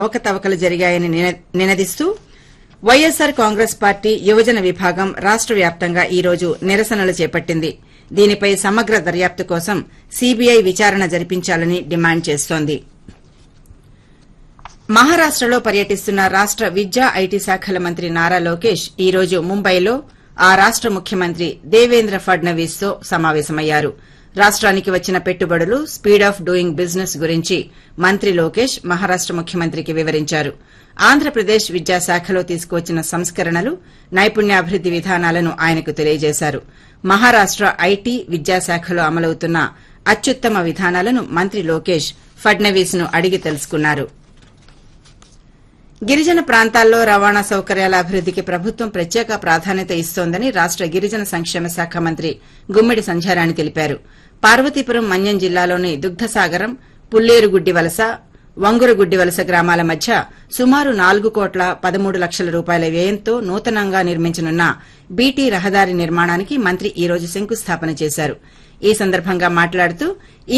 అవకతవకలు జరిగాయని నిన- నినదిస్తూ వైఎస్సార్ కాంగ్రెస్ పార్టీ యువజన విభాగం రాష్ట వ్యాప్తంగా ఈ రోజు నిరసనలు చేపట్టింది దీనిపై సమగ్ర దర్యాప్తు కోసం సీబీఐ విచారణ జరిపించాలని డిమాండ్ చేస్తోంది మహారాష్టలో పర్యటిస్తున్న రాష్ట విద్యా ఐటీ శాఖల మంత్రి నారా లోకేష్ ఈ రోజు ముంబైలో ఆ రాష్ట ముఖ్యమంత్రి దేవేంద్ర ఫడ్నవీస్ తో సమావేశమయ్యారు రాష్టానికి వచ్చిన పెట్టుబడులు స్పీడ్ ఆఫ్ డూయింగ్ బిజినెస్ గురించి మంత్రి లోకేష్ మహారాష్ట ముఖ్యమంత్రికి వివరించారు ఆంధ్రప్రదేశ్ విద్యాశాఖలో తీసుకువచ్చిన సంస్కరణలు నైపుణ్యాభివృద్ది విధానాలను ఆయనకు తెలియజేశారు మహారాష్ట ఐటీ విద్యాశాఖలో అమలవుతున్న అత్యుత్తమ విధానాలను మంత్రి లోకేష్ ఫడ్నవీస్ ను అడిగి తెలుసుకున్నారు గిరిజన ప్రాంతాల్లో రవాణా సౌకర్యాల అభివృద్దికి ప్రభుత్వం ప్రత్యేక ప్రాధాన్యత ఇస్తోందని రాష్ట గిరిజన సంక్షేమ శాఖ మంత్రి గుమ్మిడి సంధ్యారాణి తెలిపారు పార్వతీపురం మన్యం జిల్లాలోని దుగ్ధసాగరం పుల్లేరుగుడ్డి వలస వంగురగుడ్డి వలస గ్రామాల మధ్య సుమారు నాలుగు కోట్ల పదమూడు లక్షల రూపాయల వ్యయంతో నూతనంగా నిర్మించనున్న బీటీ రహదారి నిర్మాణానికి మంత్రి ఈ రోజు శంకుస్థాపన చేశారు ఈ సందర్భంగా మాట్లాడుతూ ఈ